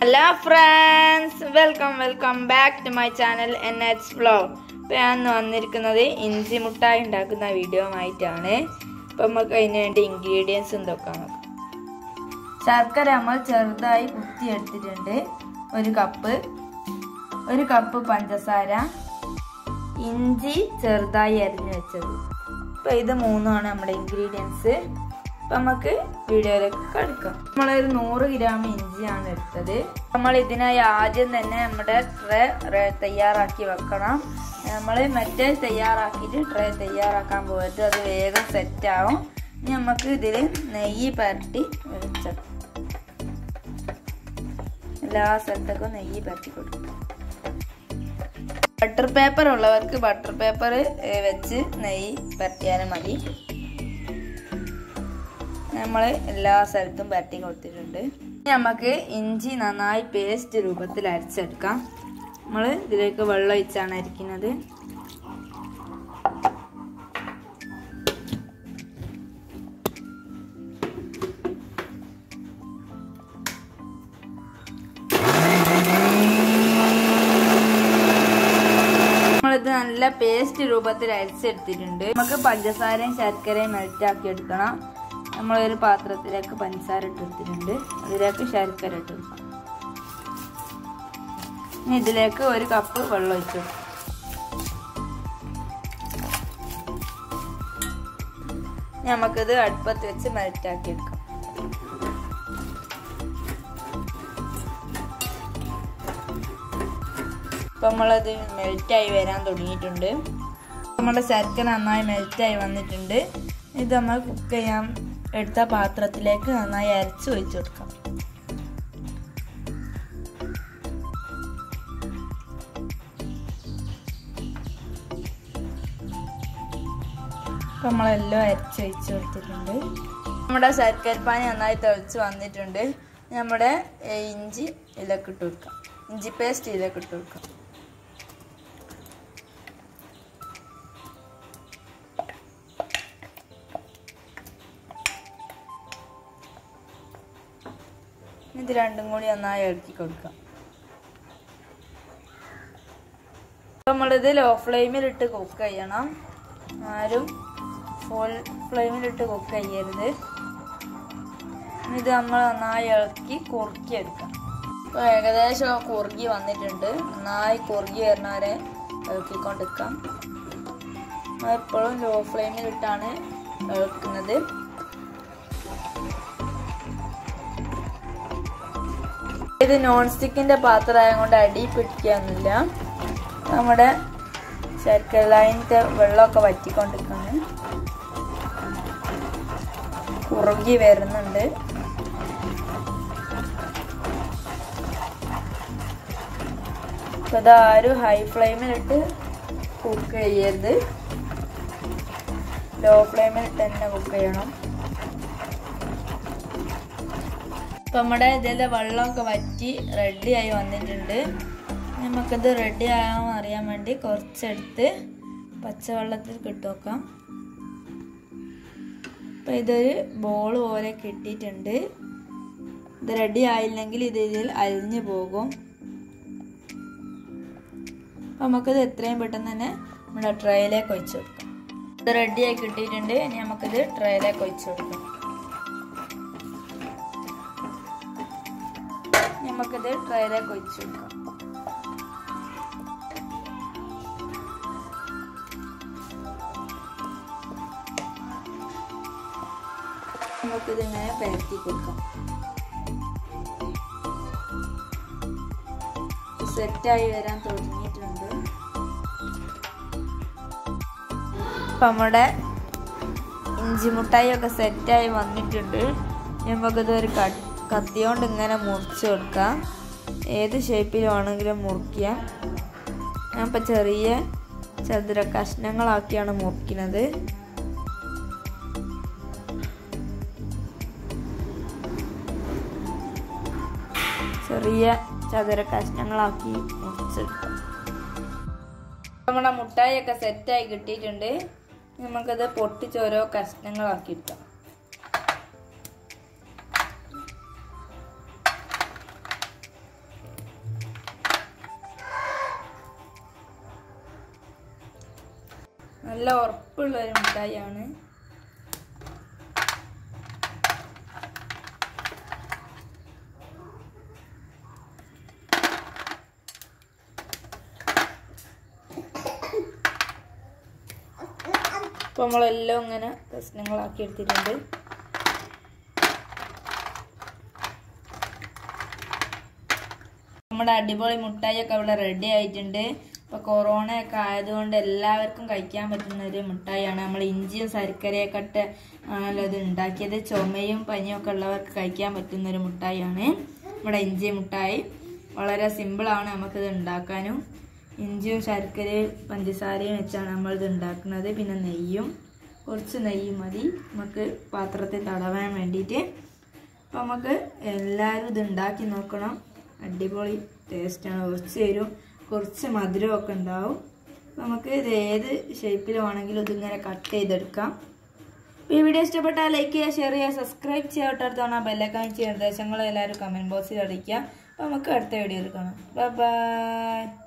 hello friends welcome welcome back to my channel N H vlog ഇപ്പോൾ ഞാൻ ഇന്ന് വന്നിരിക്കുന്നത് ഇഞ്ചി മുട്ടായി ഉണ്ടാക്കുന്ന വീഡിയോ ആയിട്ടാണ് ഇപ്പം നമുക്ക് അതിന് വേണ്ടി ഇൻഗ്രീഡിയൻസ് എന്തൊക്കെ നോക്കാം ശർക്കര നമ്മൾ ചെറുതായി കുത്തിയെടുത്തിട്ടുണ്ട് ഒരു കപ്പ് ഒരു കപ്പ് പഞ്ചസാര ഇഞ്ചി ചെറുതായി അരിഞ്ഞു വെച്ചത് അപ്പോൾ ഇത് മൂന്നുമാണ് നമ്മുടെ ഇൻഗ്രീഡിയൻസ് അപ്പം നമുക്ക് വീഡിയോയിലേക്ക് കടക്കാം നമ്മളൊരു നൂറ് ഗ്രാം ഇഞ്ചിയാണ് എടുത്തത് നമ്മൾ ഇതിനായി ആദ്യം തന്നെ നമ്മുടെ ട്രേ തയ്യാറാക്കി വെക്കണം നമ്മൾ മറ്റേ തയ്യാറാക്കിയിട്ട് ട്രേ തയ്യാറാക്കാൻ പോയിട്ട് അത് വേഗം സെറ്റ് ആവും ഇനി നമുക്ക് ഇതിൽ നെയ്യ് പരട്ടി വെച്ചെടുക്കാം എല്ലാ സ്ഥലത്തേക്കും നെയ്യ് പരട്ടി കൊടുക്കും ബട്ടർ പേപ്പർ ഉള്ളവർക്ക് ബട്ടർ പേപ്പർ വെച്ച് നെയ്യ് പരട്ടിയാലും മതി നമ്മൾ എല്ലാ സ്ഥലത്തും പരട്ടി കൊടുത്തിട്ടുണ്ട് നമുക്ക് ഇഞ്ചി നന്നായി പേസ്റ്റ് രൂപത്തിൽ അരച്ചെടുക്കാം നമ്മൾ ഇതിലേക്ക് വെള്ളം ഒഴിച്ചാണ് അരിക്കുന്നത് നമ്മളിത് നല്ല പേസ്റ്റ് രൂപത്തിൽ അരിച്ചെടുത്തിട്ടുണ്ട് നമുക്ക് പഞ്ചസാരയും ശർക്കരയും മെൽറ്റ് ആക്കി എടുക്കണം നമ്മളൊരു പാത്രത്തിലേക്ക് പഞ്ചസാര ഇട്ടെടുത്തിട്ടുണ്ട് അതിലേക്ക് ശർക്കര ഇട്ട് കൊടുക്കാം ഇനി ഇതിലേക്ക് ഒരു കപ്പ് വെള്ളം ഒഴിച്ചു കൊടുക്കാം നമുക്കിത് അടുപ്പത്ത് വെച്ച് മെൽറ്റ് ആക്കി എടുക്കാം ഇപ്പം നമ്മളത് മെൽറ്റായി വരാൻ തുടങ്ങിയിട്ടുണ്ട് നമ്മുടെ ശർക്കര നന്നായി മെൽറ്റായി വന്നിട്ടുണ്ട് ഇത് നമ്മൾ കുക്ക് ചെയ്യാൻ എടുത്ത പാത്രത്തിലേക്ക് നന്നായി അരച്ച് ഒഴിച്ചു കൊടുക്കാം നമ്മളെല്ലാം അരച്ച് ഒഴിച്ച് കൊടുത്തിട്ടുണ്ട് നമ്മുടെ ശർക്കരപ്പാനി നന്നായി തെളിച്ച് വന്നിട്ടുണ്ട് നമ്മുടെ ഇഞ്ചി ഇതിലേക്ക് ഇട്ട് കൊടുക്കാം ഇഞ്ചി പേസ്റ്റ് ഇതിലേക്ക് ഇട്ട് കൊടുക്കാം ഇത് രണ്ടും കൂടി നന്നായി ഇളക്കി കൊടുക്കാം നമ്മളിത് ലോ ഫ്ലെയിമിലിട്ട് കുക്ക് ചെയ്യണം ആരും ഫുൾ ഫ്ലെയിമിലിട്ട് കുക്ക് ചെയ്യരുത് ഇത് നമ്മൾ നന്നായി ഇളക്കി കുറുക്കി എടുക്കാം ഇപ്പോൾ ഏകദേശം കുറുകി വന്നിട്ടുണ്ട് നന്നായി കുറുകി വരുന്നവരെ ഇളക്കിക്കൊണ്ടിരിക്കാം എപ്പോഴും ലോ ഫ്ലെയിമിലിട്ടാണ് ഇളക്കുന്നത് ഇത് നോൺ സ്റ്റിക്കിന്റെ പാത്രമായത് കൊണ്ട് അടി പിടിക്കാന്നില്ല നമ്മുടെ ശർക്കര ലൈനിന്റെ വെള്ളമൊക്കെ വറ്റിക്കൊണ്ടിരിക്കുന്നു കുറുകി വരുന്നുണ്ട് അപ്പൊ ഇതാരും ഹൈ ഫ്ലെയിമിലിട്ട് കുക്ക് ചെയ്യരുത് ലോ ഫ്ലെയിമിലിട്ട് തന്നെ കുക്ക് ചെയ്യണം ഇപ്പം നമ്മുടെ ഇതിലെ വെള്ളമൊക്കെ വറ്റി റെഡി ആയി വന്നിട്ടുണ്ട് നമുക്കിത് റെഡി ആകാൻ അറിയാൻ വേണ്ടി കുറച്ചെടുത്ത് പച്ചവെള്ളത്തിൽ കിട്ടുവെക്കാം അപ്പം ഇതൊരു ബോൾ പോലെ കിട്ടിയിട്ടുണ്ട് ഇത് റെഡി ആയില്ലെങ്കിൽ ഇത് ഇതിൽ അലിഞ്ഞു പോകും അപ്പം നമുക്കിത് എത്രയും പെട്ടെന്ന് തന്നെ നമ്മുടെ ട്രേയിലേക്ക് ഒഴിച്ചു കൊടുക്കാം ഇത് റെഡിയായി കിട്ടിയിട്ടുണ്ട് ഇനി നമുക്കിത് ട്രേയിലേക്ക് ഒഴിച്ചു കൊടുക്കാം നമുക്കിത് ട്രേയിലേക്ക് ഒഴിച്ചു കൊടുക്കാം നമുക്കിത് ഇങ്ങനെ പരത്തി കൊടുക്കാം സെറ്റായി വരാൻ തുടങ്ങിയിട്ടുണ്ട് അപ്പം നമ്മുടെ ഇഞ്ചി മുട്ടായി ഒക്കെ സെറ്റായി വന്നിട്ടുണ്ട് നമുക്കിത് ഒരു കത്തി കൊണ്ട് ഇങ്ങനെ മുറിച്ച് കൊടുക്കാം ഏത് ഷേപ്പിൽ വേണമെങ്കിലും മുറിക്കാം ഞാൻ ഇപ്പം ചെറിയ ചതുര കഷ്ണങ്ങളാക്കിയാണ് മുറിക്കുന്നത് ചെറിയ ചതുര കഷ്ണങ്ങളാക്കി മുറിച്ചെടുക്കാം നമ്മുടെ മുട്ടായിയൊക്കെ സെറ്റായി കിട്ടിയിട്ടുണ്ട് നമുക്കത് പൊട്ടിച്ച് ഓരോ കഷ്ണങ്ങളാക്കി എടുക്കാം നല്ല ഉറപ്പുള്ള ഒരു മിഠായിയാണ് അപ്പോൾ നമ്മളെല്ലാം ഇങ്ങനെ കഷ്ണങ്ങളാക്കി എടുത്തിട്ടുണ്ട് നമ്മുടെ അടിപൊളി മുട്ടായിയൊക്കെ ഇവിടെ റെഡി ആയിട്ടുണ്ട് ഇപ്പൊ കൊറോണ ഒക്കെ ആയതുകൊണ്ട് എല്ലാവർക്കും കഴിക്കാൻ പറ്റുന്ന ഒരു മുട്ടായിയാണ് നമ്മൾ ഇഞ്ചിയും ശർക്കരയൊക്കെ ഇട്ട് ആണല്ലോ ഇത് ഉണ്ടാക്കിയത് ചുമയും പനിയും ഒക്കെ ഉള്ളവർക്ക് കഴിക്കാൻ പറ്റുന്ന ഒരു മുട്ടായിയാണ് നമ്മുടെ ഇഞ്ചി മുട്ടായി വളരെ സിമ്പിളാണ് നമുക്കിത് ഉണ്ടാക്കാനും ഇഞ്ചിയും ശർക്കരയും പഞ്ചസാരയും വെച്ചാണ് നമ്മളിത് ഉണ്ടാക്കുന്നത് പിന്നെ നെയ്യും കുറച്ച് നെയ്യ് മതി നമുക്ക് പാത്രത്തിൽ തടവാൻ വേണ്ടിയിട്ട് അപ്പം നമുക്ക് എല്ലാവരും ഇത് ഉണ്ടാക്കി നോക്കണം അടിപൊളി ടേസ്റ്റാണ് കുറച്ച് എരിവും കുറച്ച് മധുരമൊക്കെ ഉണ്ടാവും അപ്പം നമുക്ക് ഇത് ഏത് ഷേപ്പിൽ വേണമെങ്കിലും ഇതിങ്ങനെ കട്ട് ചെയ്തെടുക്കാം അപ്പോൾ ഈ വീഡിയോ ഇഷ്ടപ്പെട്ടാൽ ലൈക്ക് ചെയ്യുക ഷെയർ ചെയ്യുക സബ്സ്ക്രൈബ് ചെയ്യുക തൊട്ടടുത്താണ് ആ ബെല്ലൈക്കൺ ചെയ്യുക നിർദ്ദേശങ്ങൾ എല്ലാവരും കമൻറ്റ് ബോക്സിൽ അറിയിക്കുക അപ്പോൾ നമുക്ക് അടുത്ത വീഡിയോയിൽ കാണാം ബൈ ബൈ